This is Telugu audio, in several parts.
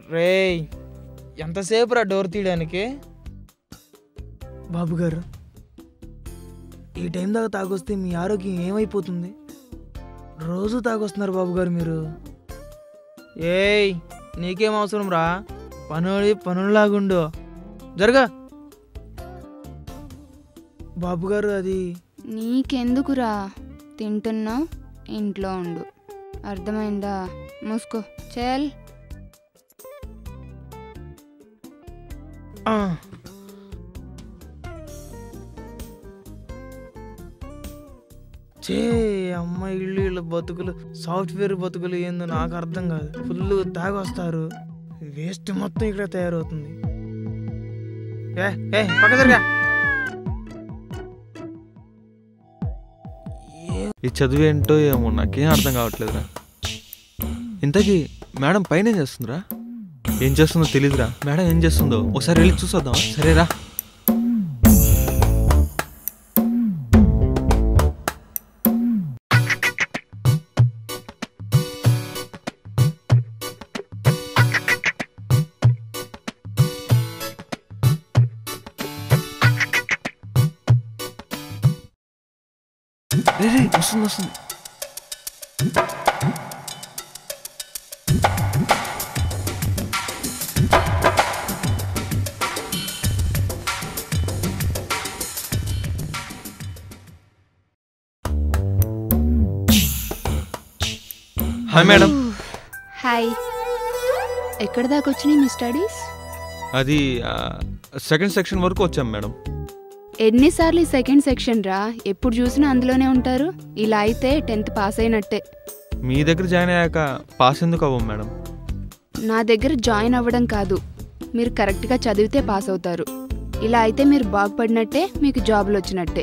రేయ్ ఎంతసేపు రా డోర్ తీయడానికి బాబు గారు ఈ టైం దాకా తాగొస్తే మీ ఆరోగ్యం ఏమైపోతుంది రోజు తాగొస్తున్నారు బాబు గారు మీరు ఏయ్ నీకేం అవసరం రా పనుడి పనులాగుండు జరగా బాబు గారు అది నీకెందుకురా తింటున్నా ఇంట్లో ఉండు అర్థమైందా మూసుకో చల్ ఆ. చే అమ్మ ఇల్లు ఇళ్ళ బతుకులు సాఫ్ట్వేర్ బతుకులు ఏందో నాకు అర్థం కాదు ఫుల్ తాగొస్తారు వేస్ట్ మొత్తం ఇక్కడ తయారవుతుంది ఏ ఏ పక్క జరగా ఈ చదువు ఏంటో ఏమో నాకేం అర్థం కావట్లేదురా ఇంతకీ మేడం పైన ఏం చేస్తుందిరా ఏం చేస్తుందో తెలీదురా మేడం ఏం చేస్తుందో ఒకసారి వెళ్ళి చూసొద్దాం సరేరా రే, రే, వస్తుంది వస్తుంది హాయ్ మేడం హాయ్ ఎక్కడ దాకా వచ్చినాయి మీ స్టడీస్ అది సెకండ్ సెక్షన్ వరకు వచ్చాం మేడం ఎన్నిసార్లు ఈ సెకండ్ సెక్షన్ రా ఎప్పుడు చూసినా అందులోనే ఉంటారు ఇలా అయితే టెన్త్ పాస్ అయినట్టే మీ దగ్గర జాయిన్ అయ్యాక పాస్ ఎందుకు అవ్వం మేడం నా దగ్గర జాయిన్ అవ్వడం కాదు మీరు కరెక్ట్గా చదివితే పాస్ అవుతారు ఇలా అయితే మీరు బాగుపడినట్టే మీకు జాబులు వచ్చినట్టే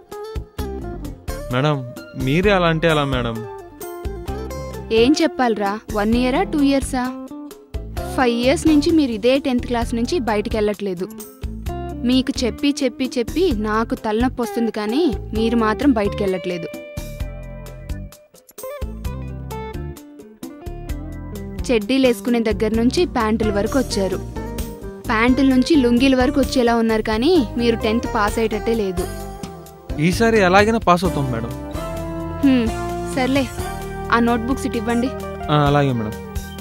మేడం మీరే అలా అంటే అలా మేడం ఏం చెప్పాలిరా వన్ ఇయరా టూ ఇయర్సా ఫైవ్ ఇయర్స్ నుంచి మీరు ఇదే టెన్త్ క్లాస్ నుంచి బయటికి వెళ్ళట్లేదు మీకు చెప్పి చెప్పి చెప్పి నాకు తలనొప్పి వస్తుంది కానీ మీరు మాత్రం బయటికి వెళ్ళట్లేదు చెడ్డీలు వేసుకునే దగ్గర నుంచి ప్యాంటుల వరకు వచ్చారు ప్యాంటుల నుంచి లుంగీల వరకు వచ్చేలా ఉన్నారు కానీ మీరు టెన్త్ పాస్ అయ్యేటట్టే లేదు ఈసారి ఎలాగైనా పాస్ అవుతాం మేడం హ్మ్, సర్లే ఆ నోట్బుక్స్ ఇటు ఇవ్వండి ఆ, అలాగే మేడం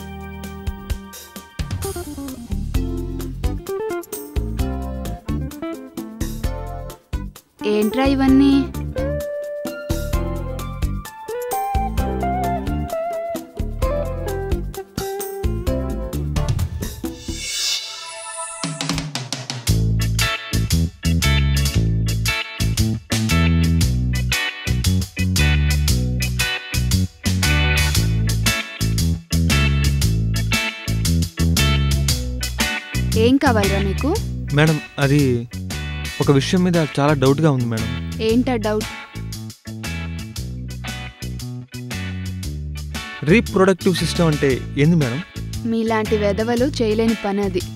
ఏంట్రా ఇవన్నీ ఏం కావాలిరా నీకు మేడం అది ఒక విషయం మీద చాలా డౌట్గా ఉంది మేడం ఏంటా డౌట్ రీప్రొడక్టివ్ సిస్టమ్ అంటే ఏంది మేడం మీలాంటి వెధవలు చేయలేని పని అది